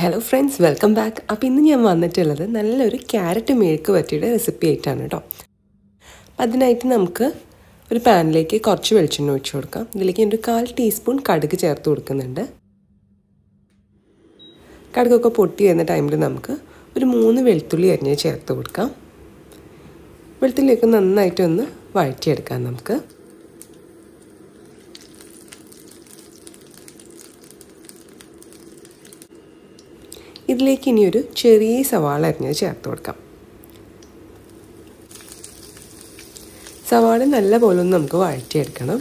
hello friends welcome back അപ്പോൾ ഇന്ന് ഞാൻ വന്നിട്ടുള്ളത് നല്ലൊരു ക്യാരറ്റ് മെഴുക്ക് പറ്റിയുടെ റെസിപ്പി ആയിട്ടാണ് കേട്ടോ അപ്പം അതിനായിട്ട് നമുക്ക് ഒരു പാനിലേക്ക് കുറച്ച് വെളിച്ചെണ്ണ ഒഴിച്ച് കൊടുക്കാം ഇതിലേക്ക് ഒരു കാൽ ടീസ്പൂൺ കടുക് ചേർത്ത് കൊടുക്കുന്നുണ്ട് കടുകൊക്കെ പൊട്ടി വരുന്ന ടൈമിൽ നമുക്ക് ഒരു മൂന്ന് വെളുത്തുള്ളി അരിഞ്ഞ് ചേർത്ത് കൊടുക്കാം വെളുത്തുള്ളിയൊക്കെ നന്നായിട്ടൊന്ന് വഴറ്റിയെടുക്കാം നമുക്ക് ഇതിലേക്ക് ഇനി ഒരു ചെറിയ സവാള അരിഞ്ഞത് ചേർത്ത് കൊടുക്കാം സവാള നല്ല പോലെ ഒന്ന് നമുക്ക് വഴറ്റിയെടുക്കണം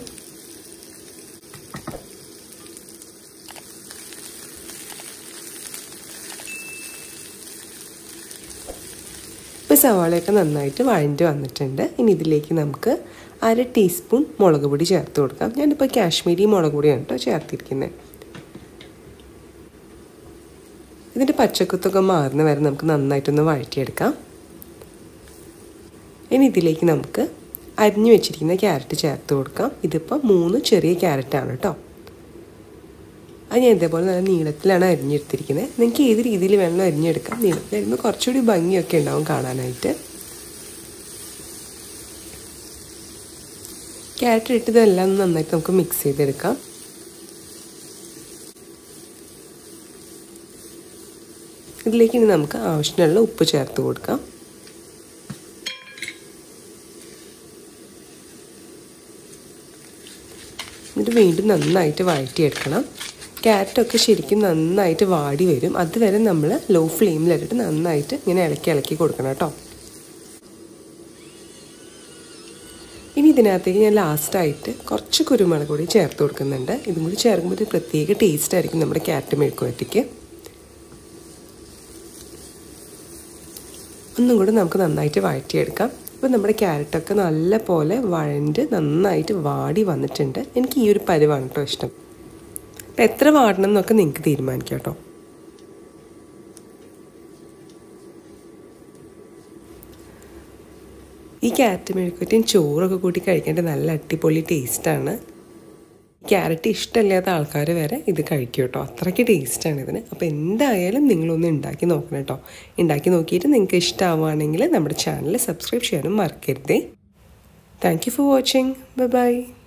ഇപ്പോൾ സവാളയൊക്കെ നന്നായിട്ട് വഴഞ്ഞ് വന്നിട്ടുണ്ട് ഇനി ഇതിലേക്ക് നമുക്ക് അര ടീസ്പൂൺ മുളക് പൊടി ചേർത്ത് കൊടുക്കാം ഞാനിപ്പോൾ കാശ്മീരി മുളക് പൊടിയാണ് കേട്ടോ ചേർത്തിരിക്കുന്നത് ഇതിൻ്റെ പച്ചക്കുത്തൊക്കെ മാറുന്ന വരെ നമുക്ക് നന്നായിട്ടൊന്ന് വഴറ്റിയെടുക്കാം ഇനി ഇതിലേക്ക് നമുക്ക് അരിഞ്ഞു വെച്ചിരിക്കുന്ന ക്യാരറ്റ് ചേർത്ത് കൊടുക്കാം ഇതിപ്പോൾ മൂന്ന് ചെറിയ ക്യാരറ്റാണ് കേട്ടോ അത് ഞാൻ ഇതേപോലെ നല്ല നീളത്തിലാണ് അരിഞ്ഞെടുത്തിരിക്കുന്നത് നിങ്ങൾക്ക് ഏത് രീതിയിൽ വേണമെങ്കിലും അരിഞ്ഞെടുക്കാം നീളത്തിലായിരുന്നു കുറച്ചുകൂടി ഭംഗിയൊക്കെ ഉണ്ടാവും കാണാനായിട്ട് ക്യാരറ്റ് ഇട്ട് ഇതെല്ലാം നന്നായിട്ട് നമുക്ക് മിക്സ് ചെയ്തെടുക്കാം ഇതിലേക്ക് ഇനി നമുക്ക് ആവശ്യമുള്ള ഉപ്പ് ചേർത്ത് കൊടുക്കാം എന്നിട്ട് വീണ്ടും നന്നായിട്ട് വഴറ്റിയെടുക്കണം ക്യാരറ്റൊക്കെ ശരിക്കും നന്നായിട്ട് വാടി വരും അതുവരെ നമ്മൾ ലോ ഫ്ലെയിമിലിട്ടിട്ട് നന്നായിട്ട് ഇങ്ങനെ ഇളക്കി ഇളക്കി കൊടുക്കണം കേട്ടോ ഇനി ഇതിനകത്തേക്ക് ഞാൻ ലാസ്റ്റായിട്ട് കുറച്ച് കുരുമുളക് കൂടി ചേർത്ത് കൊടുക്കുന്നുണ്ട് ഇതും കൂടി ചേർക്കുമ്പോൾ ഒരു പ്രത്യേക ടേസ്റ്റ് ആയിരിക്കും നമ്മുടെ ക്യാരറ്റ് മെഴുക്കുവരട്ടിക്ക് ഒന്നും കൂടി നമുക്ക് നന്നായിട്ട് വഴറ്റിയെടുക്കാം ഇപ്പോൾ നമ്മുടെ ക്യാരറ്റൊക്കെ നല്ല പോലെ വഴണ്ട് നന്നായിട്ട് വാടി വന്നിട്ടുണ്ട് എനിക്ക് ഈ ഒരു പരുവാണ് കേട്ടോ ഇഷ്ടം അപ്പം എത്ര വാടണം എന്നൊക്കെ നിങ്ങൾക്ക് തീരുമാനിക്കാം കേട്ടോ ഈ ക്യാരറ്റ് മെഴുക്കുവറ്റും ചോറൊക്കെ കൂട്ടി കഴിക്കേണ്ട നല്ല അടിപൊളി ടേസ്റ്റാണ് ക്യാരറ്റ് ഇഷ്ടമില്ലാത്ത ആൾക്കാർ വരെ ഇത് കഴിക്കും കേട്ടോ അത്രയ്ക്ക് ടേസ്റ്റാണ് ഇതിന് അപ്പോൾ എന്തായാലും നിങ്ങളൊന്ന് ഉണ്ടാക്കി നോക്കണം കേട്ടോ ഉണ്ടാക്കി നോക്കിയിട്ട് നിങ്ങൾക്ക് ഇഷ്ടമാവുകയാണെങ്കിൽ നമ്മുടെ ചാനൽ സബ്സ്ക്രൈബ് ചെയ്യാനും മറക്കരുതേ thank you for watching bye by